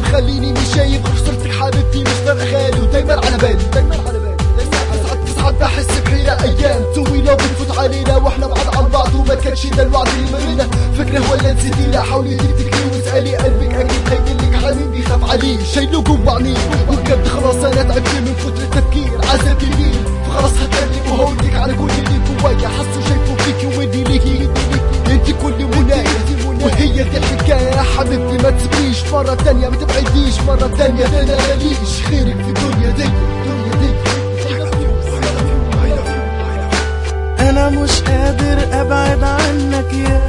مخليني مش شايف غير صورتك حبيبتي مش فارقة غالي ودايما على بالي دايما على بالي ساعات ساعات بحس بحيرة ايام طويلة بتفوت علينا واحنا بعاد عن بعض وما كانش ده الوعد اللي ما بينا فكرة ولا نسيتي لا حاولي تفتكري واسألي قلبك اكيد هيقلك حنين بيخاف عليه شايله جوا عينيه وبجد خلاص انا تعبت من كتر التفكير عذاب كبير فخلاص هتكلم وهقولك على كل اللي جوايا حاسه شايفه فيكي ودي ليكي ودي ليكي انت كل منايا وهي دي الحكاية يا حبيبتي ما تسيبنيش مرة تانية ما تبعديش مرة تانية ده انا ماليش غيرك في الدنيا دي الدنيا دي انا مش قادر ابعد عنك يا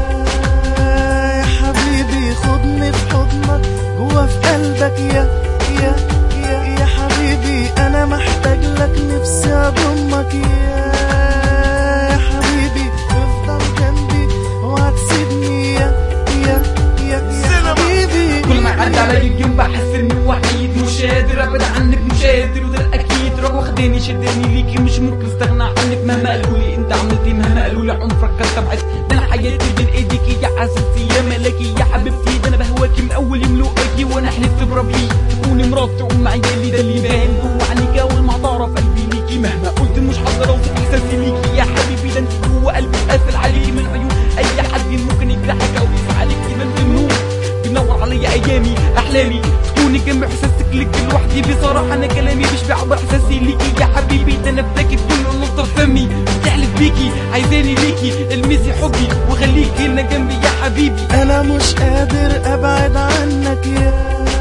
يا حبيبي خدني في حضنك جوا في قلبك يا يا يا يا حبيبي انا محتاج لك نفسي اضمك يا يا حبيبي افضل جنبي وهتسيبني يا يا يا يا حبيبي كل ما عدى علي اليوم بحس اني وحيد مش قادر ابعد عنك مش قادر وده الاكيد روح واخداني شداني ليكي مش ممكن استغنى عنك مهما قالوا لي انت عملتي مهما قالوا لي عمرك كنت بعد ده انا حياتي بين ايديكي يا عزيزتي يا ملكي يا حبيبتي ده انا بهواكي من اول يوم لقاكي وانا حلفت بربي تكوني مراتي وام عيالي ده اللي باين جوا عينيك اول ما تعرف قلبي ليكي مهما قلت مش هقدر اوصف احساسي ليكي يا حبيبي ده انت جوا قلبي قافل عليكي من عيون اي حد ممكن يجرحك او يزعلك ده انت نور بينور عليا ايامي احلامي تكوني جنبي احساسك ليك لوحدي بصراحه انا كلامي مش بيعبر احساسي ليكي يا حبيبي ده انا بداكي بكل نقطه في فمي بتحلف بيكي عايزاني ليكي المسي حبي وخليكي هنا جنبي يا حبيبي انا مش قادر ابعد عنك يا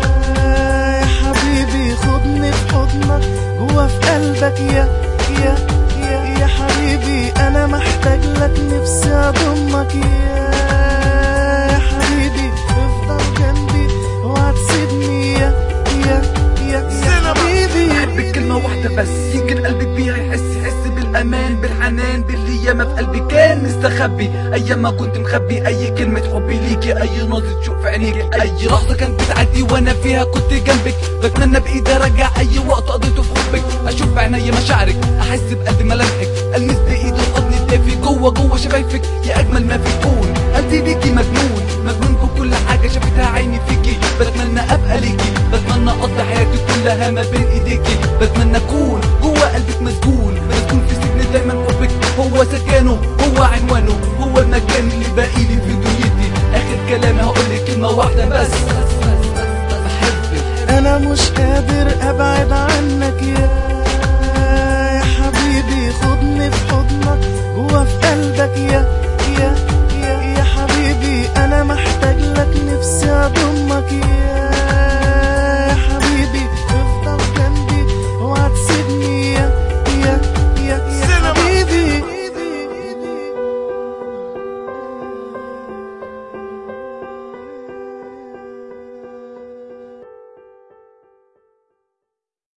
يا حبيبي خدني في حضنك جوا في قلبك يا يا يا يا حبيبي انا محتاج لك نفسي اضمك يا يا حبيبي افضل جنبي وهتسيبني يا يا يا يا حبيبي بحبك كلمة واحدة بس يمكن قلبي كبير يحس يحس بالأمان بالحنان باللي ياما في قلبي كان مستخبي أيام ما كنت مخبي أي كلمة حبي ليكي أي نظرة شوق في عينيك أي لحظة كانت بتعدي وأنا فيها كنت جنبك بتمنى بإيدي أرجع أي وقت قضيته في حبك أشوف بعيني مشاعرك أحس بقلبي ملامحك ألمس بإيدي الحضن الدافي جوه جوه شفايفك يا أجمل ما في الكون قلبي بيكي مجنون مجنون بكل حاجة شافتها عيني فيكي بتمنى أبقى ليكي بتمنى أقضي حياتي كلها ما بين إيديكي بتمنى أكون جوه قلبك مسجون مسجون في سجن دايما حبك هو سكانه هو عنوانه هو المكان اللي باقي لي في دنيتي آخر كلامي هقولك كلمة واحدة بس بحبك انا مش قادر ابعد عنك يا يا حبيبي خدني في حضنك جوا في قلبك يا